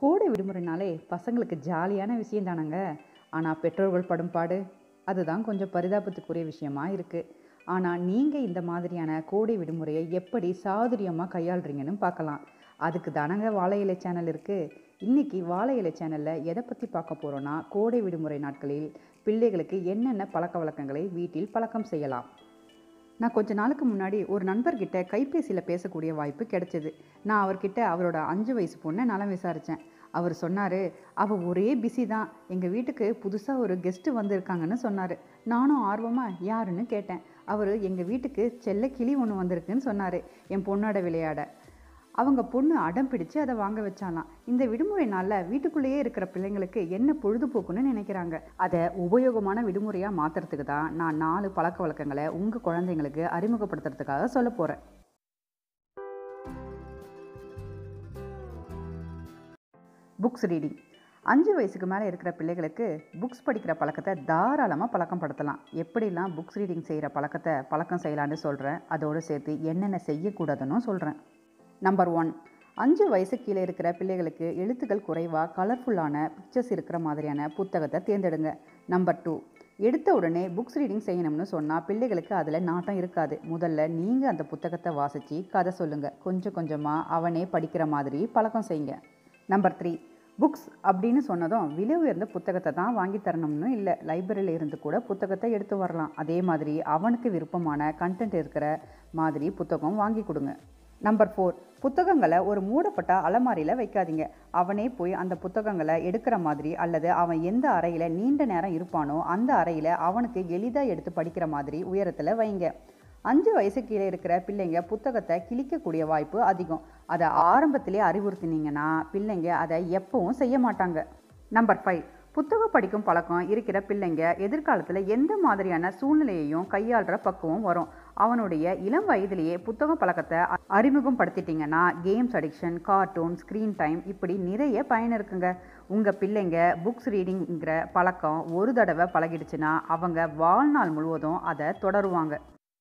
கோடை விடுமுறைனாலே பசங்களுக்கு ஜாலியான விஷயம் தானங்க ஆனால் பெற்றோர்கள் படும் பாடு அதுதான் கொஞ்சம் பரிதாபத்துக்குரிய விஷயமா இருக்குது ஆனால் நீங்கள் இந்த மாதிரியான கோடை விடுமுறையை எப்படி சாதுரியமாக கையாளுறீங்கன்னு பார்க்கலாம் அதுக்கு தானங்க வாழை இலை சேனல் இருக்குது இன்றைக்கி வாழை இலை சேனலில் எதை பற்றி பார்க்க போகிறோன்னா கோடை விடுமுறை நாட்களில் பிள்ளைகளுக்கு என்னென்ன பழக்க வழக்கங்களை வீட்டில் பழக்கம் செய்யலாம் நான் கொஞ்ச நாளுக்கு முன்னாடி ஒரு நண்பர்கிட்ட கைபேசியில் பேசக்கூடிய வாய்ப்பு கிடைச்சிது நான் அவர்கிட்ட அவரோட அஞ்சு வயசு பொண்ணை நலம் விசாரித்தேன் அவர் சொன்னார் அவள் ஒரே பிஸி தான் எங்கள் வீட்டுக்கு புதுசாக ஒரு கெஸ்ட்டு வந்திருக்காங்கன்னு சொன்னார் நானும் ஆர்வமாக யாருன்னு கேட்டேன் அவர் எங்கள் வீட்டுக்கு செல்ல கிளி ஒன்று வந்திருக்குன்னு சொன்னார் என் பொண்ணோட விளையாட அவங்க பொண்ணு அடம் பிடிச்சு அதை வாங்க வச்சாலாம் இந்த விடுமுறை நாளில் வீட்டுக்குள்ளேயே இருக்கிற பிள்ளைங்களுக்கு என்ன பொழுதுபோக்குன்னு நினைக்கிறாங்க அதை உபயோகமான விடுமுறையாக மாற்றுறதுக்கு தான் நான் நாலு பழக்க வழக்கங்களை உங்கள் குழந்தைங்களுக்கு அறிமுகப்படுத்துறதுக்காக சொல்ல போகிறேன் புக்ஸ் ரீடிங் அஞ்சு வயசுக்கு மேலே இருக்கிற பிள்ளைகளுக்கு புக்ஸ் படிக்கிற பழக்கத்தை தாராளமாக பழக்கம் படுத்தலாம் எப்படிலாம் புக்ஸ் ரீடிங் செய்கிற பழக்கத்தை பழக்கம் செய்யலான்னு சொல்கிறேன் அதோடு சேர்த்து என்னென்ன செய்யக்கூடாதுன்னு சொல்கிறேன் நம்பர் ஒன் அஞ்சு வயசு கீழே இருக்கிற பிள்ளைகளுக்கு எழுத்துக்கள் குறைவாக கலர்ஃபுல்லான பிக்சர்ஸ் இருக்கிற மாதிரியான புத்தகத்தை தேர்ந்தெடுங்க நம்பர் டூ எடுத்த உடனே புக்ஸ் ரீடிங் செய்யணும்னு சொன்னால் பிள்ளைகளுக்கு அதில் நாட்டம் இருக்காது முதல்ல நீங்கள் அந்த புத்தகத்தை வாசித்து கதை சொல்லுங்கள் கொஞ்சம் கொஞ்சமாக அவனே படிக்கிற மாதிரி பழக்கம் செய்யுங்க நம்பர் த்ரீ புக்ஸ் அப்படின்னு சொன்னதும் விலை உயர்ந்த புத்தகத்தை தான் வாங்கி தரணும்னு இல்லை லைப்ரரியில் இருந்து கூட புத்தகத்தை எடுத்து வரலாம் அதே மாதிரி அவனுக்கு விருப்பமான கண்டென்ட் இருக்கிற மாதிரி புத்தகம் வாங்கி கொடுங்க நம்பர் ஃபோர் புத்தகங்களை ஒரு மூடப்பட்ட அலமாரியில் வைக்காதீங்க அவனே போய் அந்த புத்தகங்களை எடுக்கிற மாதிரி அல்லது அவன் எந்த அறையில் நீண்ட நேரம் இருப்பானோ அந்த அறையில் அவனுக்கு எளிதாக எடுத்து படிக்கிற மாதிரி உயரத்தில் வைங்க அஞ்சு வயசு கீழே இருக்கிற பிள்ளைங்க புத்தகத்தை கிழிக்கக்கூடிய வாய்ப்பு அதிகம் அதை ஆரம்பத்திலே அறிவுறுத்தினீங்கன்னா பிள்ளைங்க அதை எப்பவும் செய்ய மாட்டாங்க நம்பர் ஃபைவ் புத்தகம் படிக்கும் பழக்கம் இருக்கிற பிள்ளைங்க எதிர்காலத்தில் எந்த மாதிரியான சூழ்நிலையையும் கையாளுற பக்குவம் வரும் அவனுடைய இளம் வயதிலேயே புத்தக பழக்கத்தை அறிமுகம் படுத்திட்டிங்கன்னா games addiction cartoon screen time இப்படி நிறைய பயன் இருக்குங்க உங்கள் பிள்ளைங்க புக்ஸ் ரீடிங்கிற பழக்கம் ஒரு தடவை பழகிடுச்சுன்னா அவங்க வாழ்நாள் முழுவதும் அதை தொடருவாங்க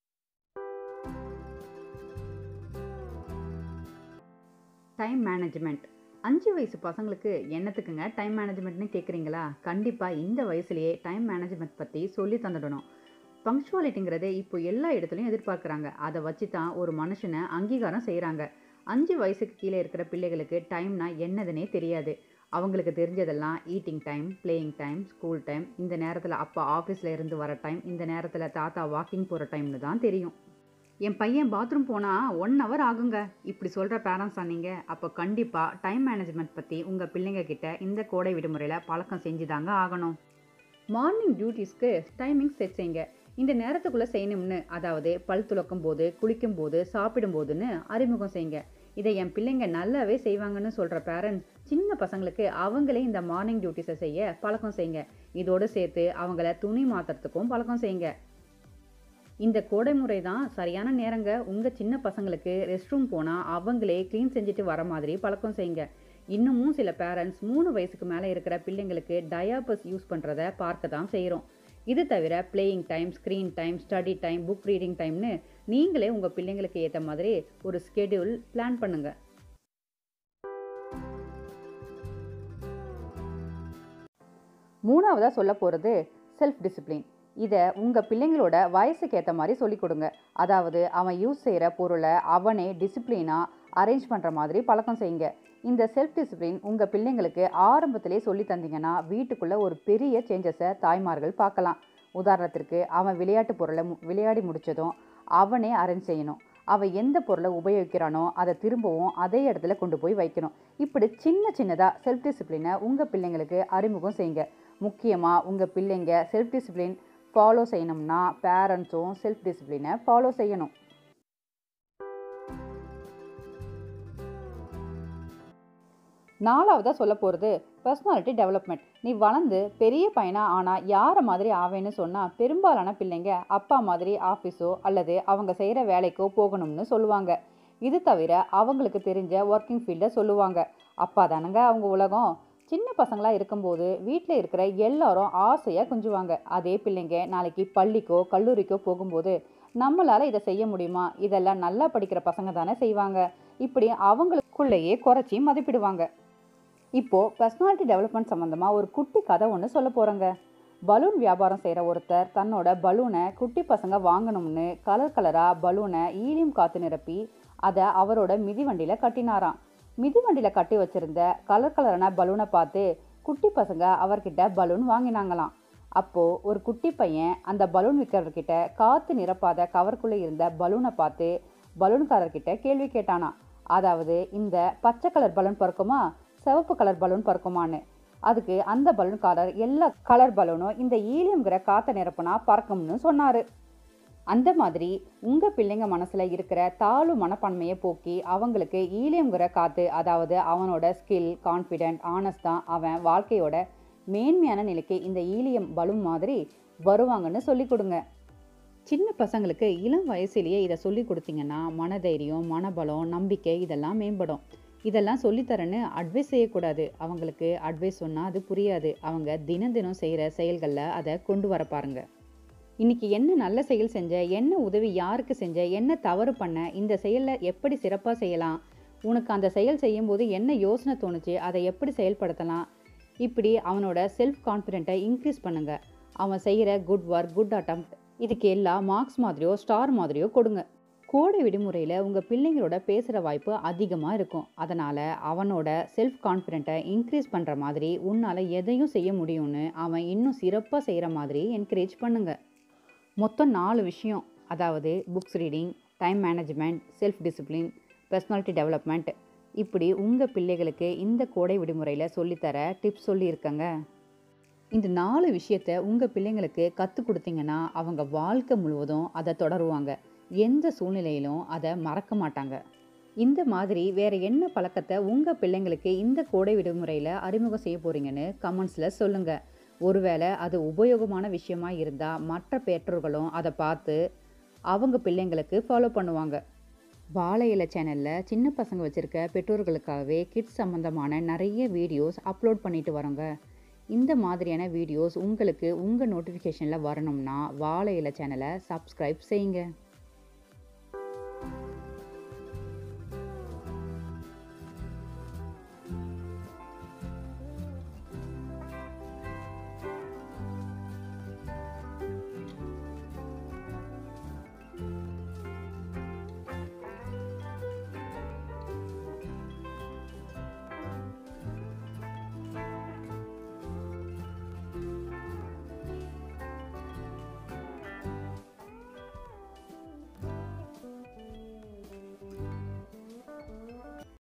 டைம் மேனேஜ்மெண்ட் அஞ்சு வயசு பசங்களுக்கு என்னத்துக்குங்க டைம் மேனேஜ்மெண்ட்னு கேட்குறீங்களா கண்டிப்பாக இந்த வயசுலேயே டைம் மேனேஜ்மெண்ட் பற்றி சொல்லி தந்துடணும் பங்க்சுவாலிட்டிங்கிறதே இப்போ எல்லா இடத்துலையும் எதிர்பார்க்குறாங்க அதை வச்சு தான் ஒரு மனுஷனை அங்கீகாரம் செய்கிறாங்க அஞ்சு வயசுக்கு கீழே இருக்கிற பிள்ளைகளுக்கு டைம்னா என்னதுன்னே தெரியாது அவங்களுக்கு தெரிஞ்சதெல்லாம் eating time playing time school time இந்த நேரத்தில் அப்பா ஆஃபீஸில் இருந்து வர டைம் இந்த நேரத்தில் தாத்தா வாக்கிங் போகிற டைம்னு தான் தெரியும் என் பையன் பாத்ரூம் போனால் ஒன் ஹவர் ஆகுங்க இப்படி சொல்கிற பேரண்ட்ஸ் ஆனீங்க அப்போ கண்டிப்பாக டைம் மேனேஜ்மெண்ட் பற்றி உங்கள் பிள்ளைங்க கிட்ட இந்த கோடை விடுமுறையில் பழக்கம் செஞ்சு தாங்க ஆகணும் மார்னிங் டியூட்டிஸ்க்கு டைமிங் செட் செய்யுங்க இந்த நேரத்துக்குள்ளே செய்யணும்னு அதாவது பல் துளக்கும் போது குளிக்கும் போது சாப்பிடும் போதுன்னு அறிமுகம் செய்யுங்க இதை என் பிள்ளைங்க நல்லாவே செய்வாங்கன்னு சொல்கிற பேரண்ட்ஸ் சின்ன பசங்களுக்கு அவங்களே இந்த மார்னிங் டியூட்டிஸை செய்ய பழக்கம் செய்யுங்க இதோடு சேர்த்து அவங்கள துணி மாற்றுறதுக்கும் பழக்கம் செய்யுங்க இந்த கோடை முறை தான் சரியான நேரங்க உங்கள் சின்ன பசங்களுக்கு ரெஸ்ட் ரூம் போனால் அவங்களே க்ளீன் செஞ்சுட்டு வர மாதிரி பழக்கம் செய்யுங்க இன்னமும் சில பேரண்ட்ஸ் மூணு வயசுக்கு மேலே இருக்கிற பிள்ளைங்களுக்கு டயாபஸ் யூஸ் பண்ணுறத பார்க்க தான் செய்கிறோம் இது தவிர playing time screen time study time book reading டைம்னு நீங்களே உங்கள் பிள்ளைங்களுக்கு ஏற்ற மாதிரி ஒரு ஸ்கெடியூல் பிளான் பண்ணுங்கள் மூணாவதாக சொல்ல போகிறது செல்ஃப் டிசிப்ளின் இதை உங்கள் பிள்ளைங்களோட வயசுக்கு ஏற்ற மாதிரி சொல்லிக் கொடுங்க அதாவது அவன் யூஸ் செய்கிற பொருளை அவனே டிசிப்ளினாக அரேஞ்ச் பண்ணுற மாதிரி பழக்கம் செய்யுங்க இந்த செல்ஃப் டிசிப்ளின் உங்கள் பிள்ளைங்களுக்கு ஆரம்பத்திலே சொல்லி தந்தீங்கன்னா வீட்டுக்குள்ளே ஒரு பெரிய சேஞ்சஸை தாய்மார்கள் பார்க்கலாம் உதாரணத்திற்கு அவன் விளையாட்டு பொருளை விளையாடி முடித்ததும் அவனே அரேஞ்ச் செய்யணும் அவன் எந்த பொருளை உபயோகிக்கிறானோ அதை திரும்பவும் அதே இடத்துல கொண்டு போய் வைக்கணும் இப்படி சின்ன சின்னதாக செல்ஃப் டிசிப்ளினை உங்கள் பிள்ளைங்களுக்கு அறிமுகம் செய்யுங்க முக்கியமாக உங்கள் பிள்ளைங்க செல்ஃப் டிசிப்ளின் ஃபாலோ செய்யணும்னா பேரண்ட்ஸும் செல்ஃப் டிசிப்ளினை ஃபாலோ செய்யணும் நாலாவதாக சொல்ல போகிறது பர்சனாலிட்டி டெவலப்மெண்ட் நீ வளர்ந்து பெரிய பையனாக ஆனால் யாரை மாதிரி ஆவேன்னு சொன்னால் பெரும்பாலான பிள்ளைங்க அப்பா மாதிரி ஆஃபீஸோ அல்லது அவங்க செய்கிற வேலைக்கோ போகணும்னு சொல்லுவாங்க இது தவிர அவங்களுக்கு தெரிஞ்ச ஒர்க்கிங் ஃபீல்டை சொல்லுவாங்க அப்பா தானங்க அவங்க உலகம் சின்ன பசங்களாக இருக்கும்போது வீட்டில் இருக்கிற எல்லாரும் ஆசையாக குஞ்சுவாங்க அதே பிள்ளைங்க நாளைக்கு பள்ளிக்கோ கல்லூரிக்கோ போகும்போது நம்மளால் இதை செய்ய முடியுமா இதெல்லாம் நல்லா படிக்கிற பசங்க தானே செய்வாங்க இப்படி அவங்களுக்குள்ளேயே குறைச்சி மதிப்பிடுவாங்க இப்போது பர்சனாலிட்டி டெவலப்மெண்ட் சம்மந்தமாக ஒரு குட்டி கதை ஒன்று சொல்ல போகிறேங்க பலூன் வியாபாரம் செய்கிற ஒருத்தர் தன்னோட பலூனை குட்டி பசங்க வாங்கணும்னு கலர் கலராக பலூனை ஈலியம் காற்று நிரப்பி அதை அவரோட மிதிவண்டியில் கட்டினாராம் மிதிவண்டியில் கட்டி வச்சிருந்த கலர் கலரான பலூனை பார்த்து குட்டி பசங்க அவர்கிட்ட பலூன் வாங்கினாங்களாம் அப்போது ஒரு குட்டி பையன் அந்த பலூன் விற்கிறவர்கிட்ட காற்று நிரப்பாத கவருக்குள்ளே இருந்த பலூனை பார்த்து பலூன்காரர்கிட்ட கேள்வி கேட்டானா அதாவது இந்த பச்சை கலர் பலூன் பறக்குமா சிவப்பு கலர் பலூன் பறக்குமான்னு அதுக்கு அந்த பலூன்காரர் எல்லா கலர் பலூனும் இந்த ஈலியம்ங்கிற காற்றை நிரப்புனா பறக்கும்னு சொன்னார் அந்த மாதிரி உங்கள் பிள்ளைங்க மனசில் இருக்கிற தாழ்வு மனப்பான்மையை போக்கி அவங்களுக்கு ஈலியம்ங்கிற காற்று அதாவது அவனோட ஸ்கில் கான்ஃபிடென்ட் ஆனஸ்ட் தான் அவன் வாழ்க்கையோட மேன்மையான நிலைக்கு இந்த ஈலியம் பலூன் மாதிரி வருவாங்கன்னு சொல்லி கொடுங்க சின்ன பசங்களுக்கு இளம் வயசுலேயே இதை சொல்லி கொடுத்தீங்கன்னா மனதைரியம் மனபலம் நம்பிக்கை இதெல்லாம் மேம்படும் இதெல்லாம் சொல்லித்தரேன்னு அட்வைஸ் செய்யக்கூடாது அவங்களுக்கு அட்வைஸ் சொன்னால் அது புரியாது அவங்க தினம் தினம் செய்கிற செயல்களில் அதை கொண்டு வர பாருங்க இன்னைக்கு என்ன நல்ல செயல் செஞ்ச என்ன உதவி யாருக்கு செஞ்ச என்ன தவறு பண்ண இந்த செயலில் எப்படி சிறப்பாக செய்யலாம் உனக்கு அந்த செயல் செய்யும்போது என்ன யோசனை தோணுச்சு அதை எப்படி செயல்படுத்தலாம் இப்படி அவனோட செல்ஃப் கான்ஃபிடென்ட்டை இன்க்ரீஸ் பண்ணுங்க அவன் செய்கிற குட் ஒர்க் குட் அட்டம் இதுக்கு எல்லாம் மார்க்ஸ் மாதிரியோ ஸ்டார் மாதிரியோ கொடுங்க கோடை விடுமுறையில் உங்கள் பிள்ளைங்களோட பேசுகிற வாய்ப்பு அதிகமாக இருக்கும் அதனால் அவனோட செல்ஃப் கான்ஃபிடென்ட்டை இன்க்ரீஸ் பண்ணுற மாதிரி உன்னால் எதையும் செய்ய முடியும்னு அவன் இன்னும் சிறப்பாக செய்கிற மாதிரி என்கரேஜ் பண்ணுங்க மொத்தம் நாலு விஷயம் அதாவது books reading time management self discipline personality development இப்படி உங்கள் பிள்ளைகளுக்கு இந்த கோடை விடுமுறையில் சொல்லித்தர டிப்ஸ் சொல்லியிருக்கங்க இந்த நாலு விஷயத்த உங்கள் பிள்ளைங்களுக்கு கற்றுக் கொடுத்தீங்கன்னா அவங்க வாழ்க்கை முழுவதும் அதை தொடருவாங்க எந்த சூழ்நிலையிலும் அதை மறக்க மாட்டாங்க இந்த மாதிரி வேற என்ன பழக்கத்தை உங்கள் பிள்ளைங்களுக்கு இந்த கோடை விடுமுறையில் அறிமுகம் செய்ய போறீங்கன்னு கமெண்ட்ஸில் சொல்லுங்கள் ஒருவேளை அது உபயோகமான விஷயமா இருந்தால் மற்ற பெற்றோர்களும் அதை பார்த்து அவங்க பிள்ளைங்களுக்கு ஃபாலோ பண்ணுவாங்க வாழை இலை சேனலில் சின்ன பசங்க வச்சுருக்க பெற்றோர்களுக்காகவே கிட்ஸ் சம்மந்தமான நிறைய வீடியோஸ் அப்லோட் பண்ணிட்டு வரோங்க இந்த மாதிரியான வீடியோஸ் உங்களுக்கு உங்கள் நோட்டிஃபிகேஷனில் வரணும்னா வாழை இலை சேனலை சப்ஸ்கிரைப் செய்யுங்க